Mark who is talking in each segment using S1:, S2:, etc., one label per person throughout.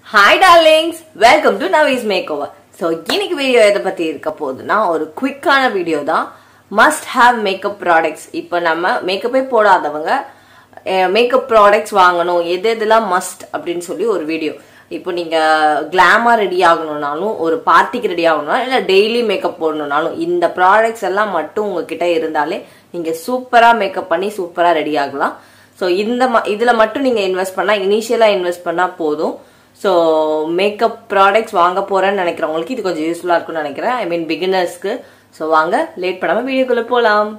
S1: hi darlings welcome to நவீஸ் makeover so இன்னைக்கு video எதை பத்தி இருக்க போகுதுன்னா ஒரு குவிக்கான வீடியோ தான் மஸ்ட் ஹாவ் மேக்கப் ப்ராடக்ட்ஸ் இப்போ நம்ம மேக்கப்பே போடாதவங்க மேக்கப் ப்ராடக்ட்ஸ் வாங்கணும் எது எதெல்லாம் மஸ்ட் அப்படின்னு சொல்லி ஒரு வீடியோ இப்போ நீங்க கிளாமா ரெடி ஆகணும்னாலும் ஒரு பார்ட்டிக்கு ரெடி ஆகணும்னாலும் இல்லை டெய்லி மேக்கப் போடணும்னாலும் இந்த ப்ராடக்ட்ஸ் எல்லாம் மட்டும் உங்ககிட்ட இருந்தாலே நீங்க சூப்பரா மேக்கப் பண்ணி சூப்பரா ரெடி ஆகலாம் ஸோ இந்த ம- இதுல மட்டும் நீங்க இன்வெஸ்ட் பண்ணா இனிஷியலா இன்வெஸ்ட் பண்ணா போதும் ஸோ மேக்கப் ப்ராடக்ட்ஸ் வாங்க போறேன்னு நினைக்கிறவங்களுக்கு இது கொஞ்சம் யூஸ்ஃபுல்லா இருக்கும்னு நினைக்கிறேன் ஐ மீன் பிகினர்ஸ்க்கு ஸோ வாங்க லேட் பண்ணாம வீடியோக்குள்ள போலாம்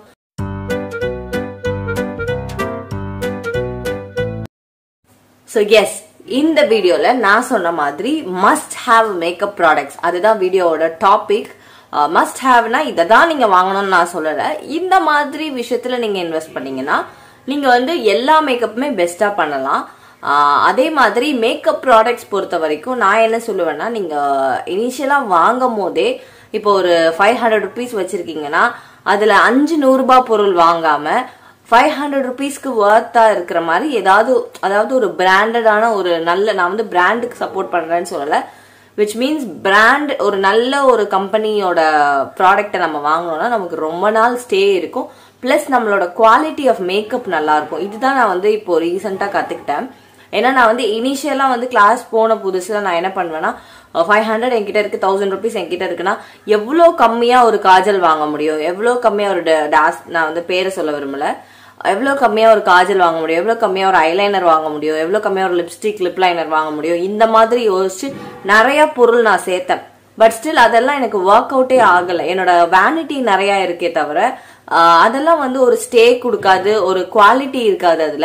S1: ஸோ எஸ் இந்த வீடியோல நான் சொன்ன மாதிரி மஸ்ட் ஹாவ் மேக்கப் ப்ராடக்ட்ஸ் அதுதான் வீடியோவோட டாபிக் மஸ்ட் ஹாவ்னா இதை தான் நீங்க வாங்கணும்னு நான் சொல்லல இந்த மாதிரி விஷயத்துல நீங்க இன்வெஸ்ட் பண்ணீங்கன்னா நீங்க வந்து எல்லா மேக்கப்புமே பெஸ்டா பண்ணலாம் ஆஹ் அதே மாதிரி மேக்கப் ப்ராடக்ட்ஸ் பொறுத்த வரைக்கும் நான் என்ன சொல்லுவேன்னா நீங்க இனிஷியலா வாங்கும் போதே இப்போ ஒரு ஃபைவ் ஹண்ட்ரட் ருபீஸ் வச்சிருக்கீங்கன்னா அதுல அஞ்சு நூறு ரூபாய் பொருள் வாங்காம ஃபைவ் ஹண்ட்ரட் ருபீஸ்க்கு ஒர்த்தா இருக்கிற மாதிரி ஏதாவது அதாவது ஒரு பிராண்டடான ஒரு நல்ல நான் வந்து பிராண்டுக்கு சப்போர்ட் பண்றேன்னு சொல்லல விச் மீன்ஸ் பிராண்ட் ஒரு நல்ல ஒரு கம்பெனியோட ப்ராடக்ட்டை நம்ம வாங்கினோம்னா நமக்கு ரொம்ப நாள் ஸ்டே இருக்கும் ப்ளஸ் நம்மளோட குவாலிட்டி ஆஃப் மேக்கப் நல்லா இருக்கும் இதுதான் நான் வந்து இப்போ ரீசெண்டாக கற்றுக்கிட்டேன் ஏன்னா நான் வந்து இனிஷியலா வந்து கிளாஸ் போன புதுசுல நான் என்ன பண்ணுவேன்னா ஃபைவ் ஹண்ட்ரட் என்கிட்ட இருக்கு தௌசண்ட் ருபீஸ் என்கிட்ட இருக்குன்னா எவ்வளோ கம்மியா ஒரு காஜல் வாங்க முடியும் எவ்வளோ கம்மியா ஒரு டாஸ் நான் வந்து பேரை சொல்ல விரும்பல எவ்வளோ கம்மியா ஒரு காஜல் வாங்க முடியும் எவ்வளோ கம்மியா ஒரு ஐலைனர் வாங்க முடியும் எவ்வளோ கம்மியா ஒரு லிப்ஸ்டிக் லிப் லைனர் வாங்க முடியும் இந்த மாதிரி யோசிச்சு நிறைய பொருள் நான் சேர்த்தேன் பட் ஸ்டில் அதெல்லாம் எனக்கு ஒர்க் அவுட்டே ஆகல என்னோட வேனிட்டி நிறைய இருக்கே தவிர ஆஹ், அதெல்லாம் வந்து ஒரு ஸ்டே கொடுக்காது ஒரு குவாலிட்டி இருக்காது அதுல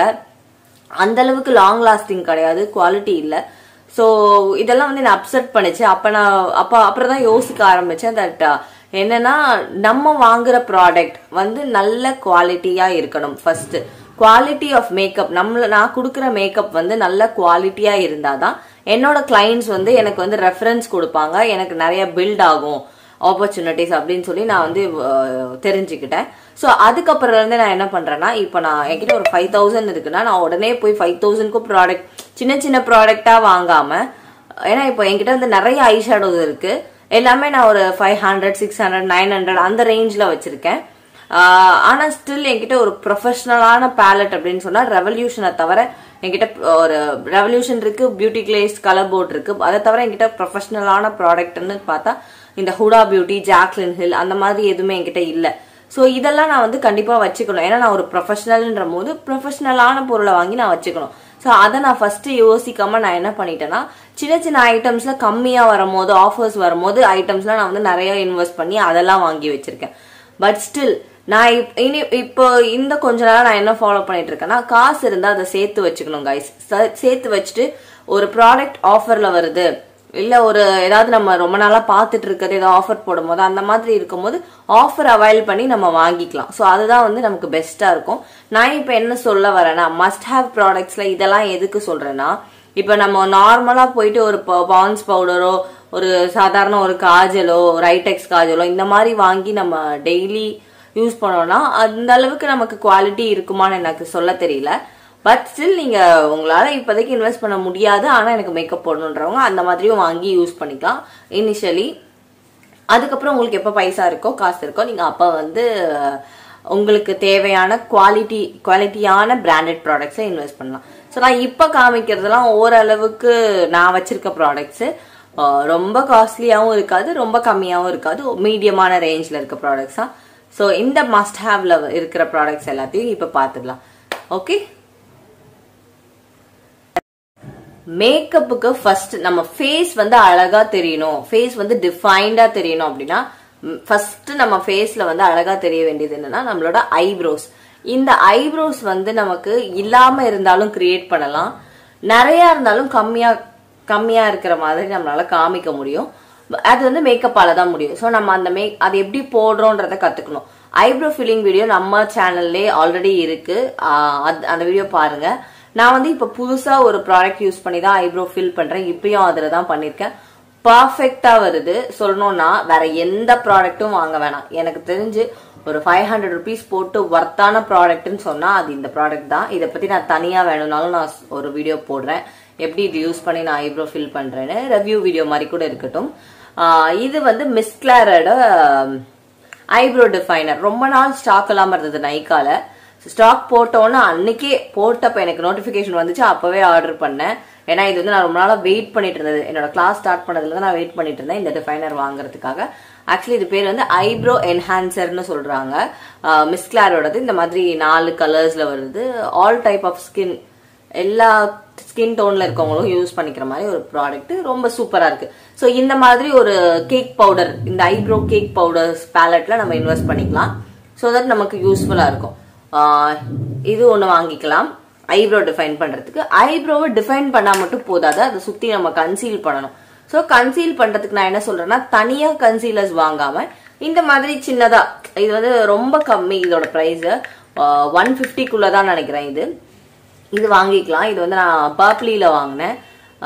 S1: அந்த அளவுக்கு லாங் லாஸ்டிங் கிடையாது குவாலிட்டி இல்ல ஸோ இதெல்லாம் வந்து என்ன அப்செட் பண்ணுச்சு அப்ப நான் அப்ப அப்புறம் தான் யோசிக்க ஆரம்பிச்சேன் தட் என்னன்னா நம்ம வாங்குற ப்ராடக்ட் வந்து நல்ல குவாலிட்டியா இருக்கணும் ஃபர்ஸ்ட் குவாலிட்டி ஆஃப் மேக்கப் நம்மள நான் கொடுக்குற மேக்கப் வந்து நல்ல குவாலிட்டியா இருந்தாதான் என்னோட கிளைண்ட்ஸ் வந்து எனக்கு வந்து ரெஃபரன்ஸ் கொடுப்பாங்க எனக்கு நிறைய பில்ட் ஆகும் ஆப்பர்ச்சுனிட்டிஸ் அப்படின்னு சொல்லி நான் வந்து அஹ், தெரிஞ்சுக்கிட்டேன் ஸோ அதுக்கப்புறம் இருந்து நான் என்ன பண்றேன்னா இப்போ நான் என்கிட்ட ஒரு ஃபைவ் தௌசண்ட் இருக்குன்னா நான் உடனே போய் ஃபைவ் தௌசண்ட்க்கும் ப்ராடக்ட் சின்ன சின்ன ப்ராடக்டா வாங்காம ஏன்னா இப்போ என்கிட்ட வந்து நிறைய ஐ ஷேடோஸ் இருக்கு எல்லாமே நான் ஒரு five hundred six hundred nine hundred அந்த ரேஞ்சில் வச்சிருக்கேன் ஆஹ் ஆனா ஸ்டில் என்கிட்ட ஒரு ப்ரொஃபஷனலான பேலட் அப்படின்னு சொன்னா ரெவல்யூஷனை தவிர என்கிட்ட ஒரு ரெவல்யூஷன் இருக்கு பியூட்டி கிளேஸ் கலர் போர்ட் இருக்கு அதை தவிர என்கிட்ட ப்ரொஃபஷனலான ப்ராடக்ட்னு பார்த்தா இந்த ஹுடா பியூட்டி ஜாக்லின் ஹில் அந்த மாதிரி எதுவுமே என்கிட்ட இல்ல ஸோ இதெல்லாம் நான் வந்து கண்டிப்பா வச்சுக்கணும் ஏன்னா நான் ஒரு ப்ரொஃபஷனல்ன்ற போது ப்ரொஃபஷனலான பொருளை வாங்கி நான் வச்சுக்கணும் ஸோ அதை நான் ஃபர்ஸ்ட் யோசிக்காம நான் என்ன பண்ணிட்டேன்னா சின்ன சின்ன ஐட்டம்ஸ்ல கம்மியா வரும்போது ஆஃபர்ஸ் வரும்போது ஐட்டம்ஸ்லாம் நான் வந்து நிறைய இன்வெஸ்ட் பண்ணி அதெல்லாம் வாங்கி வச்சிருக்கேன் பட் ஸ்டில் நான் இப்- இனி இப்போ இந்த கொஞ்ச நாள் நான் என்ன ஃபாலோ பண்ணிட்டு இருக்கேன்னா காசு இருந்தா அதை சேர்த்து வச்சுக்கணும் கைஸ் சேர்த்து வச்சுட்டு ஒரு ப்ராடக்ட் ஆஃபர்ல வருது இல்ல ஒரு ஏதாவது நம்ம ரொம்ப நாளா பார்த்துட்டு இருக்கிறது ஏதாவது ஆஃபர் போடும்போது அந்த மாதிரி இருக்கும்போது ஆஃபர் அவைல் பண்ணி நம்ம வாங்கிக்கலாம் ஸோ அதுதான் வந்து நமக்கு பெஸ்டா இருக்கும் நான் இப்போ என்ன சொல்ல வரேன்னா மஸ்ட் ஹேவ் ப்ராடக்ட்ஸ்ல இதெல்லாம் எதுக்கு சொல்றேன்னா இப்போ நம்ம நார்மலா போயிட்டு ஒரு பான்ஸ் பவுடரோ ஒரு சாதாரண ஒரு காஜலோ ஒரு ஐடெக்ஸ் காஜலோ இந்த மாதிரி வாங்கி நம்ம டெய்லி யூஸ் பண்ணோம்னா அந்த அளவுக்கு நமக்கு குவாலிட்டி இருக்குமான்னு எனக்கு சொல்ல தெரியல பட் ஸ்டில் நீங்க உங்களால இப்போதைக்கு இன்வெஸ்ட் பண்ண முடியாது ஆனா எனக்கு மேக்கப் போடணுன்றவங்க அந்த மாதிரியும் வாங்கி யூஸ் பண்ணிக்கலாம் இனிஷியலி அதுக்கப்புறம் உங்களுக்கு எப்போ பைசா இருக்கோ காசு இருக்கோ நீங்க அப்போ வந்து அஹ், உங்களுக்கு தேவையான குவாலிட்டி குவாலிட்டியான பிராண்டட் ப்ராடக்ட்ஸை இன்வெஸ்ட் பண்ணலாம் ஸோ நான் இப்போ காமிக்கிறதுலாம் ஓரளவுக்கு நான் வச்சிருக்க ப்ராடக்ட்ஸு ரொம்ப காஸ்ட்லியாகவும் இருக்காது ரொம்ப கம்மியாகவும் இருக்காது மீடியமான ரேஞ்சில் இருக்க ப்ராடக்ட்ஸ் தான் ஸோ இந்த மஸ்ட் ஹேவ்ல இருக்கிற ப்ராடக்ட்ஸ் எல்லாத்தையும் இப்போ பார்த்துக்கலாம் ஓகே மேக்கப்புக்கு ஃபர்ஸ்ட் நம்ம ஃபேஸ் வந்து அழகா தெரியணும் ஃபேஸ் வந்து டிஃபைன்டா தெரியணும் அப்படின்னா ஃபர்ஸ்ட் நம்ம ஃபேஸ்ல வந்து அழகா தெரிய வேண்டியது என்னன்னா நம்மளோட ஐப்ரோஸ் இந்த ஐப்ரோஸ் வந்து நமக்கு இல்லாம இருந்தாலும் கிரியேட் பண்ணலாம் நிறைய இருந்தாலும் கம்மியா கம்மியா இருக்கிற மாதிரி நம்மளால காமிக்க முடியும் அது வந்து மேக்கப்பால தான் முடியும் ஸோ நம்ம அந்த மேக் அது எப்படி போடுறோன்றத கத்துக்கணும் ஐப்ரோ ஃபில்லிங் வீடியோ நம்ம சேனல்லே ஆல்ரெடி இருக்கு ஆஹ் அது- அந்த வீடியோ பாருங்க நான் வந்து இப்ப புதுசா ஒரு ப்ராடக்ட் யூஸ் பண்ணி தான் ஐப்ரோ ஃபில் பண்றேன் இப்பயும் அதுல தான் பண்ணிருக்கேன் பர்ஃபெக்டா வருது சொல்லணும்னா வேற எந்த ப்ராடக்ட்டும் வாங்க வேணாம் எனக்கு தெரிஞ்சு ஒரு ஃபைவ் ஹண்ட்ரட் ருபீஸ் போட்டு ஒர்த்தான ப்ராடக்ட்னு சொன்னா அது இந்த ப்ராடக்ட் தான் இதை பத்தி நான் தனியா வேணும்னாலும் நான் ஒரு வீடியோ போடுறேன் எப்படி இது யூஸ் பண்ணி நான் ஐப்ரோ ஃபில் பண்றேன்னு ரிவ்யூ வீடியோ மாதிரி கூட இருக்கட்டும் ஆஹ் இது வந்து மிஸ்கிளாரோட ஐப்ரோ டிஃபைனர் ரொம்ப நாள் ஸ்டாக் இல்லாம இருந்தது நைக்கால ஸ்டாக் போட்டோன்னு அன்னைக்கே போட்டப்ப எனக்கு நோட்டிபிகேஷன் வந்துச்சு அப்பவே ஆர்டர் பண்ணேன் ஏன்னா இது வந்து நான் ரொம்ப நாளா வெயிட் பண்ணிட்டு இருந்தது என்னோட கிளாஸ் ஸ்டார்ட் பண்ணதுல இருந்து நான் வெயிட் பண்ணிட்டு இருந்தேன் இந்த டிஃபைனர் வாங்குறதுக்காக ஆக்சுவலி இது பேர் வந்து ஐப்ரோ என்ஹான்சர்னு சொல்றாங்க மிஸ்கிளாரோடது இந்த மாதிரி நாலு கலர்ஸ்ல வருது ஆல் டைப் ஆஃப் ஸ்கின் எல்லா ஸ்கின் டோன்ல இருக்கவங்களும் யூஸ் பண்ணிக்கிற மாதிரி ஒரு ப்ராடக்ட் ரொம்ப சூப்பரா இருக்கு ஸோ இந்த மாதிரி ஒரு கேக் பவுடர் இந்த ஐப்ரோ கேக் பவுடர்ஸ் பேலட்ல நம்ம இன்வெஸ்ட் பண்ணிக்கலாம் ஸோ தட் நமக்கு யூஸ்ஃபுல்லா இருக்கும் ஆஹ் இது ஒன்று வாங்கிக்கலாம் ஐப்ரோ டிஃபைன் பண்றதுக்கு ஐப்ரோவை டிஃபைன் பண்ணா மட்டும் போதாது அதை சுத்தி நம்ம கன்சீல் பண்ணணும் ஸோ கன்சீல் பண்றதுக்கு நான் என்ன சொல்றேன்னா தனியா கன்சீலர்ஸ் வாங்காம இந்த மாதிரி சின்னதா இது வந்து ரொம்ப கம்மி இதோட ப்ரைஸ் ஒன் ஃபிஃப்டிக்குள்ள தான் நினைக்கிறேன் இது இது வாங்கிக்கலாம் இது வந்து நான் பர்ப்ளியில் வாங்கினேன்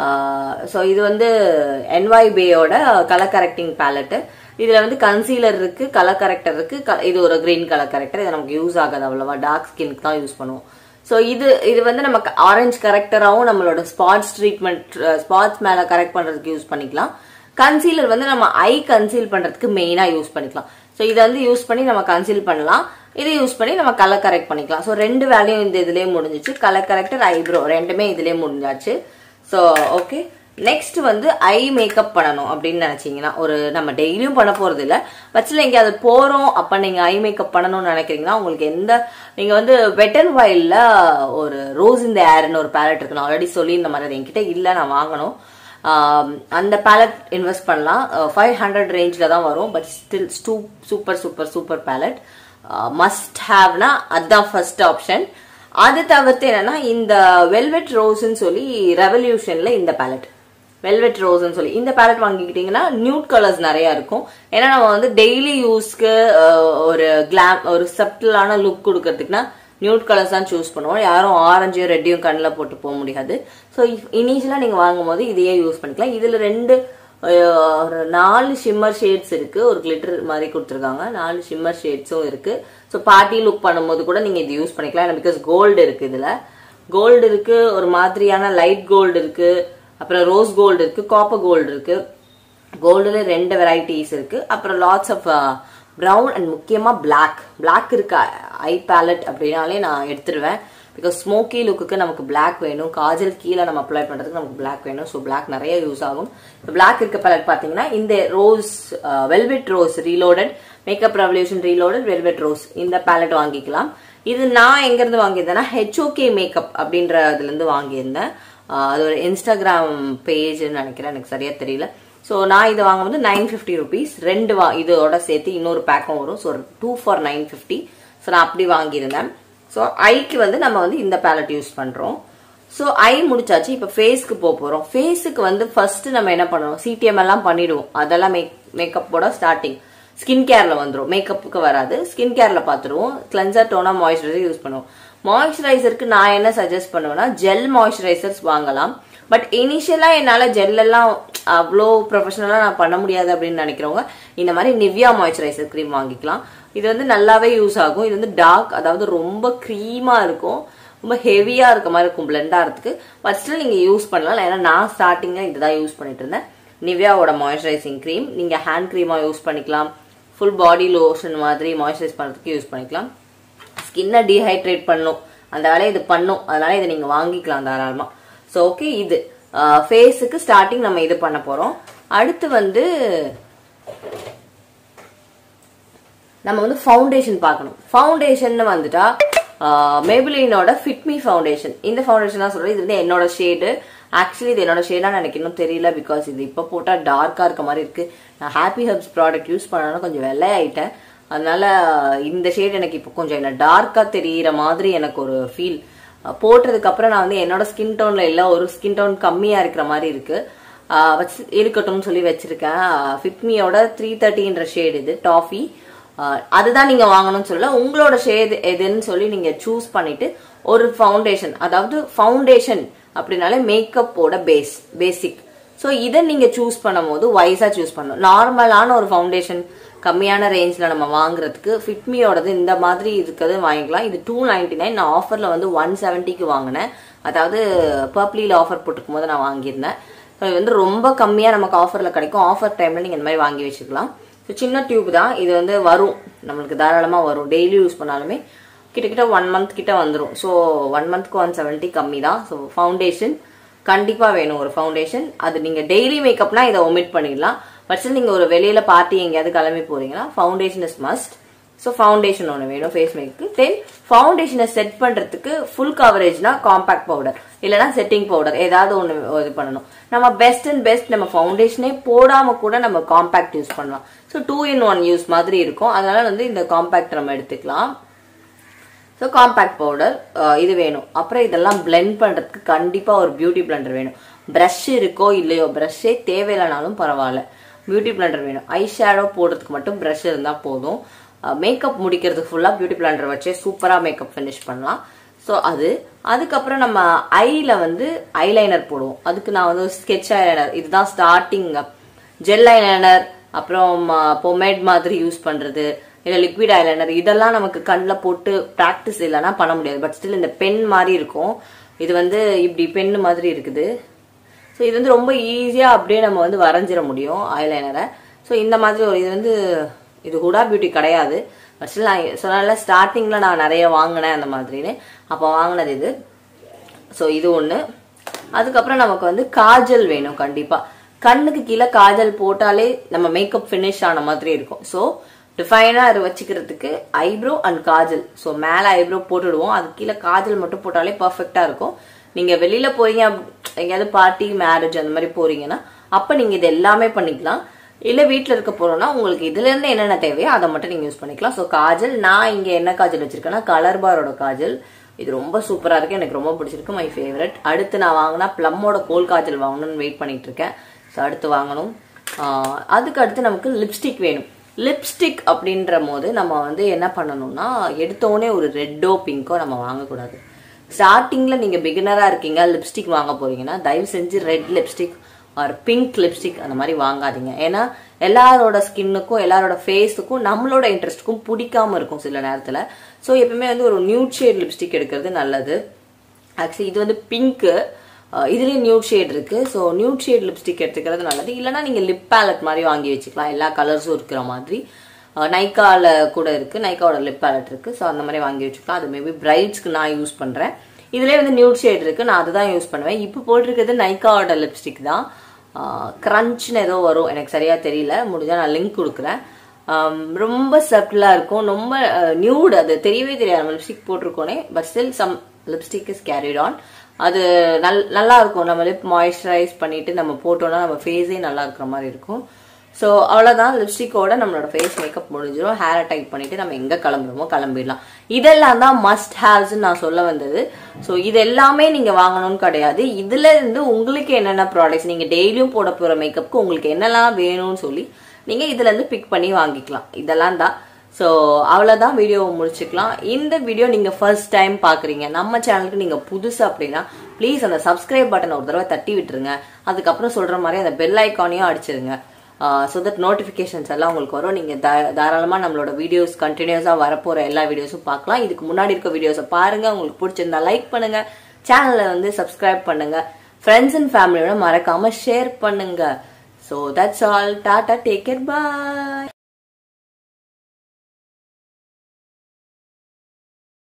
S1: ஸோ இது வந்து என்வாய் பேயோட கலர் கரெக்டிங் பேலட்டு இதில் வந்து கன்சீலர் இருக்கு கலர் கரெக்டர் இருக்கு க- இது ஒரு கிரீன் கலர் கரெக்டர் இது நமக்கு யூஸ் ஆகாது அவ்வளோவா டார்க் ஸ்கின்க்கு தான் யூஸ் பண்ணுவோம் ஸோ இது இது வந்து நமக்கு ஆரஞ்சு கரெக்டராகவும் நம்மளோட ஸ்பாட்ஸ் ட்ரீட்மெண்ட் ஸ்பாட்ஸ் மேலே கரெக்ட் பண்ணுறதுக்கு யூஸ் பண்ணிக்கலாம் கன்சீலர் வந்து நம்ம ஐ கன்சீல் பண்றதுக்கு மெயினா யூஸ் பண்ணிக்கலாம் ஸோ இதை வந்து யூஸ் பண்ணி நம்ம கன்சீல் பண்ணலாம் இதை யூஸ் பண்ணி நம்ம கலர் கரெக்ட் பண்ணிக்கலாம் ஸோ ரெண்டு வேலையும் இந்த இதுலயே முடிஞ்சிச்சு கலர் கரெக்டர் ஐப்ரோ ரெண்டுமே இதுலயே முடிஞ்சாச்சு ஸோ ஓகே நெக்ஸ்ட் வந்து ஐ மேக்கப் பண்ணணும் அப்படின்னு நினைச்சீங்கன்னா ஒரு நம்ம டெய்லியும் பண்ண போறது இல்ல பட்சத்தில் எங்கேயாவது போறோம் அப்ப நீங்க ஐ மேக்கப் பண்ணணும்னு நினைக்கிறீங்கன்னா உங்களுக்கு எந்த நீங்க வந்து வெட்டன் வைல்ல ஒரு ரோஸ் இந்த ஏர்னு ஒரு பேலட் இருக்கு நான் ஆல்ரெடி சொல்லி இந்த மாதிரி அது என்கிட்ட இல்லை நான் வாங்கணும் ஆம், அந்த பேலட் இன்வெஸ்ட் பண்ணலாம் ஃபைவ் ஹண்ட்ரட் ரேஞ்சில் தான் வரும் பட் ஸ்டில் ஸ்டூ super super super palette must ஹேவ்னா அதுதான் ஃபர்ஸ்ட் ஆப்ஷன் அது தவிர்த்து என்னன்னா இந்த வெல்வெட் ரோஸ்ன்னு சொல்லி ரெவல்யூஷன்ல இந்த பேலட் வெல்வெட் ரோஸ்ன்னு சொல்லி இந்த பேலட் வாங்கிக்கிட்டீங்கன்னா நியூட் கலர்ஸ் நிறைய இருக்கும் ஏன்னா நம்ம வந்து டெய்லி யூஸ்க்கு ஒரு கிளாம் ஒரு சப்டிலான லுக் கொடுக்கறதுக்குன்னா நியூட் கலர்ஸ் தான் சூஸ் பண்ணுவோம் யாரும் ஆரஞ்சையும் ரெட்டையும் கண்ணில் போட்டு போக முடியாது ஸோ இனிஷியலாக நீங்கள் வாங்கும்போது இதையே யூஸ் பண்ணிக்கலாம் இதில் ரெண்டு அஹ், ஒரு நாலு ஷிம்மர் ஷேட்ஸ் இருக்கு ஒரு கிளிட்டர் மாதிரி கொடுத்துருக்காங்க நாலு ஷிம்மர் ஷேட்ஸும் இருக்கு ஸோ பார்ட்டி லுக் பண்ணும்போது கூட நீங்கள் இது யூஸ் பண்ணிக்கலாம் பிகாஸ் கோல்டு இருக்கு இதில் கோல்டு இருக்கு ஒரு மாதிரியான லைட் கோல்டு இருக்கு அப்புறம் ரோஸ் கோல்டு இருக்கு காப்பர் கோல்டு இருக்கு கோல்டுல ரெண்டு வெரைட்டிஸ் இருக்கு அப்புறம் லாட்ஸ் ஆஃப் ப்ரௌன் அண்ட் முக்கியமா பிளாக் பிளாக் இருக்க ஐ பேலட் அப்படின்னாலே நான் எடுத்துருவேன் பிகாஸ் ஸ்மோக்கி லுக்குக்கு நமக்கு பிளாக் வேணும் காஜல் கீழே நம்ம அப்ளை பண்றதுக்கு நமக்கு பிளாக் வேணும் ஸோ பிளாக் நிறைய யூஸ் ஆகும் பிளாக் இருக்க பேலட் பாத்தீங்கன்னா இந்த rose velvet rose reloaded makeup revolution reloaded velvet rose இந்த பேலட் வாங்கிக்கலாம் இது நான் எங்க இருந்து வாங்கியிருந்தேன்னா ஹெச்ஓகே மேக்கப் அப்படின்ற இதுல இருந்து வாங்கியிருந்தேன் ஆஹ் அது ஒரு இன்ஸ்டாகிராம் பேஜ்னு நினைக்கிறேன் எனக்கு சரியா தெரியல ஸோ நான் இதை வாங்கும்போது நைன் ஃபிஃப்டி ருபீஸ் ரெண்டு வா இதோட சேர்த்து இன்னொரு பேக்கும் வரும் so two for nine fifty so நான் அப்படி வாங்கியிருந்தேன் ஸோ ஐக்கு வந்து நம்ம வந்து இந்த பேலட் யூஸ் பண்றோம் ஸோ ஐ முடிச்சாச்சு இப்போ ஃபேஸ்க்கு போக போறோம் ஃபேஸுக்கு வந்து ஃபர்ஸ்ட் நம்ம என்ன பண்ணுவோம் சிடிஎம் எல்லாம் பண்ணிடுவோம் அதெல்லாம் மேக் மேக்கப்போட ஸ்டார்டிங் ஸ்கின் கேர்ல வந்துடும் மேக்கப்புக்கு வராது ஸ்கின் கேர்ல பார்த்துருவோம் கிளென்சர் டோனா மாய்ஸ்சரைசர் யூஸ் பண்ணுவோம் மாய்ஸ்சரைசருக்கு நான் என்ன சஜஸ்ட் பண்ணுவேன்னா ஜெல் மாய்ஸ்சரைசர்ஸ் வாங்கலாம் பட் இனிஷியலா என்னால ஜெல் எல்லாம் அவ்வளோ ப்ரொஃபஷனலா நான் பண்ண முடியாது அப்படின்னு நினைக்கிறவங்க இந்த மாதிரி நிவ்யா மாய்ஸ்சரைசர் க்ரீம் வாங்கிக்கலாம் இது வந்து நல்லாவே யூஸ் ஆகும் இது வந்து டார்க் அதாவது ரொம்ப க்ரீமா இருக்கும் ரொம்ப ஹெவியா இருக்க மாதிரி இருக்கும் பிளெண்ட் ஆகிறதுக்கு பட் ஸ்டில் நீங்க யூஸ் பண்ணலாம் ஏன்னா நான் ஸ்டார்டிங்ல இதுதான் யூஸ் பண்ணிட்டு இருந்தேன் நிவ்யாவோட மாய்ஸ்சரைசிங் க்ரீம் நீங்க ஹேண்ட் க்ரீமா யூஸ் பண்ணிக்கலாம் ஃபுல் பாடி லோஷன் மாதிரி மாய்ஸ்சரைஸ் பண்றதுக்கு யூஸ் பண்ணிக்கலாம் ஸ்கின்னை டீஹைட்ரேட் பண்ணும் அந்த வேலையை இது பண்ணும் அதனால இதை நீங்க வாங்கிக்கலாம் தாராளமா ஸோ ஓகே இது ஃபேஸுக்கு ஸ்டார்டிங் நம்ம இது பண்ண போறோம் அடுத்து வந்து நம்ம வந்து ஃபவுண்டேஷன் பார்க்கணும் ஃபவுண்டேஷன் வந்துட்டா மேபிலினோட ஃபிட்மி ஃபவுண்டேஷன் இந்த ஃபவுண்டேஷன் தான் சொல்றேன் இது வந்து என்னோட ஷேடு ஆக்சுவலி இது என்னோட ஷேடா எனக்கு இன்னும் தெரியல பிகாஸ் இது இப்போ போட்டா டார்க்கா இருக்க மாதிரி இருக்கு நான் ஹாப்பி ஹர்ப்ஸ் ப்ராடக்ட் யூஸ் பண்ணாலும் கொஞ்சம் வெள்ளை ஆயிட்டேன் அதனால இந்த ஷேட் எனக்கு இப்போ கொஞ்சம் என்ன டார்க்கா தெரியிற மாதிரி எனக்கு ஒரு ஃபீல் போட்டதுக்கு அப்புறம் நான் வந்து என்னோட ஸ்கின் டோன்ல இல்ல ஒரு ஸ்கின் டோன் கம்மியா இருக்கிற மாதிரி இருக்கு ஆஹ் வச்சு இருக்கட்டும்னு சொல்லி வச்சிருக்கேன் ஃபிட்மியோட த்ரீ தேர்ட்டின்ற ஷேட் இது டாஃபி ஆஹ் அதுதான் நீங்க வாங்கணும்னு சொல்லல உங்களோட ஷேட் எதுன்னு சொல்லி நீங்க சூஸ் பண்ணிட்டு ஒரு ஃபவுண்டேஷன் அதாவது ஃபவுண்டேஷன் அப்படின்னாலே மேக்கப்போட பேஸ் பேசிக் ஸோ இதை நீங்க சூஸ் பண்ணும்போது வைஸா சூஸ் பண்ணணும் நார்மலான ஒரு ஃபவுண்டேஷன் கம்மியான ரேஞ்சில் நம்ம வாங்குறதுக்கு ஃபிட்மியோடது இந்த மாதிரி இருக்கிறது வாங்கிக்கலாம் இது டூ நைன்டி நைன் நான் ஆஃபரில் வந்து ஒன் செவன்ட்டிக்கு வாங்கினேன் அதாவது பர்ப்ளியில் ஆஃபர் போட்டிருக்கும் போது நான் வாங்கியிருந்தேன் ஸோ இது வந்து ரொம்ப கம்மியாக நமக்கு ஆஃபரில் கிடைக்கும் ஆஃபர் டைமில் நீங்கள் இந்த மாதிரி வாங்கி வச்சுக்கலாம் ஸோ சின்ன டியூப் தான் இது வந்து வரும் நம்மளுக்கு தாராளமாக வரும் டெய்லி யூஸ் பண்ணாலுமே கிட்டத்தட்ட ஒன் மந்த் கிட்ட வந்துடும் ஸோ ஒன் மந்த்க்கு ஒன் செவன்ட்டி கம்மி தான் ஸோ ஃபவுண்டேஷன் கண்டிப்பாக வேணும் ஒரு ஃபவுண்டேஷன் அது நீங்கள் டெய்லி மேக்கப்னா இதை ஒமிட் பண்ணிடலாம் பட் ஸ்டில் நீங்கள் ஒரு வெளியில் பார்ட்டி எங்கேயாவது கிளம்பி போறீங்கன்னா foundation is must so foundation ஒன்று வேணும் ஃபேஸ் மேக்கு தென் ஃபவுண்டேஷனை செட் பண்ணுறதுக்கு ஃபுல் கவரேஜ்னா காம்பேக்ட் பவுடர் இல்லைனா செட்டிங் பவுடர் ஏதாவது ஒன்று இது பண்ணணும் நம்ம பெஸ்ட் அண்ட் பெஸ்ட் நம்ம ஃபவுண்டேஷனே போடாமல் கூட நம்ம காம்பேக்ட் யூஸ் பண்ணலாம் so two in one use மாதிரி இருக்கும் அதனால வந்து இந்த காம்பேக்ட் நம்ம எடுத்துக்கலாம் ஸோ காம்பேக்ட் பவுடர் இது வேணும் அப்புறம் இதெல்லாம் பிளெண்ட் பண்ணுறதுக்கு கண்டிப்பாக ஒரு பியூட்டி பிளெண்டர் வேணும் ப்ரஷ் இருக்கோ இல்லையோ ப்ரஷ்ஷே தேவையில்லைனாலும் பரவாயில்ல பியூட்டி பிளெண்டர் வேணும் ஐ ஷேடோ போடுறதுக்கு மட்டும் ப்ரஷ் இருந்தால் போதும் மேக்கப் முடிக்கிறதுக்கு ஃபுல்லாக பியூட்டி பிளெண்டர் வச்சே சூப்பராக மேக்கப் ஃபினிஷ் பண்ணலாம் ஸோ அது அதுக்கப்புறம் நம்ம ஐல வந்து ஐலைனர் போடுவோம் அதுக்கு நான் வந்து ஸ்கெட்ச் ஐலைனர் இதுதான் ஸ்டார்டிங் ஜெல் ஐலைனர் அப்புறம் பொமேட் மாதிரி யூஸ் பண்ணுறது இல்லை லிக்விட் ஐலைனர் இதெல்லாம் நமக்கு கண்ணில் போட்டு ப்ராக்டிஸ் இல்லைன்னா பண்ண முடியாது பட் ஸ்டில் இந்த பென் மாதிரி இருக்கும் இது வந்து இப்படி பென் மாதிரி இருக்குது ஸோ இது வந்து ரொம்ப ஈஸியாக அப்படியே நம்ம வந்து வரைஞ்சிட முடியும் ஐலைனரை ஸோ இந்த மாதிரி ஒரு இது வந்து இது ஹுடா பியூட்டி கிடையாது பட் ஸ்டில் நான் சொன்னால ஸ்டார்டிங்கில் நான் நிறைய வாங்கினேன் அந்த மாதிரின்னு அப்போ வாங்கினது இது ஸோ இது ஒன்று அதுக்கப்புறம் நமக்கு வந்து காஜல் வேணும் கண்டிப்பாக கண்ணுக்கு கீழே காஜல் போட்டாலே நம்ம மேக்கப் ஃபினிஷ் ஆன மாதிரி இருக்கும் ஸோ டிஃபைனாக அது வச்சுக்கிறதுக்கு ஐப்ரோ அண்ட் காஜல் ஸோ மேலே ஐப்ரோ போட்டுடுவோம் அது கீழே காஜல் மட்டும் போட்டாலே பர்ஃபெக்டாக இருக்கும் நீங்கள் வெளியில் போறீங்க எங்கேயாவது பார்ட்டி மேரேஜ் அந்த மாதிரி போறீங்கன்னா அப்போ நீங்கள் இது எல்லாமே பண்ணிக்கலாம் இல்லை வீட்டில் இருக்க போறோம்னா உங்களுக்கு இதுல இருந்து என்னென்ன தேவையோ அதை மட்டும் நீங்க யூஸ் பண்ணிக்கலாம் ஸோ காஜல் நான் இங்க என்ன காஜல் வச்சிருக்கேன்னா கலர் பாரோட காஜல் இது ரொம்ப சூப்பரா இருக்கு எனக்கு ரொம்ப பிடிச்சிருக்கு மை ஃபேவரட் அடுத்து நான் வாங்கினா பிளம்மோட கோல் காஜல் வாங்கணும்னு வெயிட் பண்ணிட்டு இருக்கேன் ஸோ அடுத்து வாங்கணும் அதுக்கு அடுத்து நமக்கு லிப்ஸ்டிக் வேணும் லிப்ஸ்டிக் அப்படின்ற போது நம்ம வந்து என்ன பண்ணணும்னா எடுத்தோடனே ஒரு ரெட்டோ பிங்கோ நம்ம வாங்கக்கூடாது ஸ்டார்டிங்ல நீங்க பிகினரா இருக்கீங்க லிப்ஸ்டிக் வாங்க போறீங்கன்னா தயவு செஞ்சு red lipstick or pink lipstick அந்த மாதிரி வாங்காதீங்க ஏன்னா எல்லாரோட ஸ்கின்னுக்கும் எல்லாரோட ஃபேஸுக்கும் நம்மளோட இன்ட்ரெஸ்ட்டுக்கும் பிடிக்காம இருக்கும் சில நேரத்தில் ஸோ எப்பவுமே வந்து ஒரு நியூட் ஷேட் லிப்ஸ்டிக் எடுக்கிறது நல்லது ஆக்சுவலி இது வந்து பிங்க்கு இதுலேயும் நியூட் ஷேட் இருக்கு ஸோ நியூட் ஷேட் லிப்ஸ்டிக் எடுத்துக்கிறது நல்லது இல்லைனா நீங்கள் லிப் பேலட் மாதிரி வாங்கி வச்சுக்கலாம் எல்லா கலர்ஸும் இருக்கிற மாதிரி நைக்கால கூட இருக்கு நைக்காவோட லிப் பேலட் இருக்கு ஸோ அந்த மாதிரி வாங்கி வச்சுக்கலாம் அது மேபி பிரைட்ஸ்க்கு நான் யூஸ் பண்ணுறேன் இதுலேயே வந்து நியூட் ஷேட் இருக்கு நான் அதுதான் யூஸ் பண்ணுவேன் இப்போ போட்டிருக்கிறது நைக்காவோட லிப்ஸ்டிக் தான் க்ரன்ச்னு ஏதோ வரும் எனக்கு சரியா தெரியல முடிஞ்சா நான் லிங்க் கொடுக்குறேன் ரொம்ப சப்டிலா இருக்கும் ரொம்ப நியூட் அது தெரியவே தெரியாது நம்ம லிப்ஸ்டிக் போட்டிருக்கோனே but still some lipstick is carried on அது நல் நல்லா இருக்கும் நம்ம லிப் மாய்ஸ்சரைஸ் பண்ணிட்டு நம்ம போட்டோம்னா நம்ம ஃபேஸே நல்லா இருக்கிற மாதிரி இருக்கும் ஸோ அவ்வளோதான் லிப்ஸ்டிக்கோட நம்மளோட ஃபேஸ் மேக்கப் முடிஞ்சிடும் ஹேரை டைப் பண்ணிட்டு நம்ம எங்கே கிளம்புறோமோ கிளம்பிடலாம் இதெல்லாம் தான் மஸ்ட் ஹேவ்ஸ்ன்னு நான் சொல்ல வந்தது ஸோ இது எல்லாமே நீங்கள் வாங்கணும்னு கிடையாது இதுல இருந்து உங்களுக்கு என்னென்ன ப்ராடக்ட்ஸ் நீங்கள் டெய்லியும் போட போகிற மேக்கப்புக்கு உங்களுக்கு என்னெல்லாம் வேணும்னு சொல்லி நீங்கள் இதுல இருந்து பிக் பண்ணி வாங்கிக்கலாம் இதெல்லாம் தான் ஸோ அவ்வளோதான் வீடியோவை முடிச்சுக்கலாம் இந்த வீடியோ நீங்கள் ஃபர்ஸ்ட் டைம் பார்க்குறீங்க நம்ம சேனலுக்கு நீங்கள் புதுசு அப்படின்னா ப்ளீஸ் அந்த சப்ஸ்கிரைப் பட்டனை ஒரு தடவை தட்டி விட்டுருங்க அதுக்கப்புறம் சொல்கிற மாதிரி அந்த பெல் ஐக்கானையும் அடிச்சிருங்க ஸோ தட் நோட்டிஃபிகேஷன்ஸ் எல்லாம் உங்களுக்கு வரும் நீங்கள் தாராளமாக நம்மளோட வீடியோஸ் கண்டினியூஸாக வரப்போகிற எல்லா வீடியோஸும் பார்க்கலாம் இதுக்கு முன்னாடி இருக்க வீடியோஸை பாருங்கள் உங்களுக்கு பிடிச்சிருந்தா லைக் பண்ணுங்கள் சேனலை வந்து சப்ஸ்கிரைப் பண்ணுங்கள் ஃப்ரெண்ட்ஸ் அண்ட் ஃபேமிலியோட மறக்காமல் ஷேர் பண்ணுங்கள் so that's all tata take care bye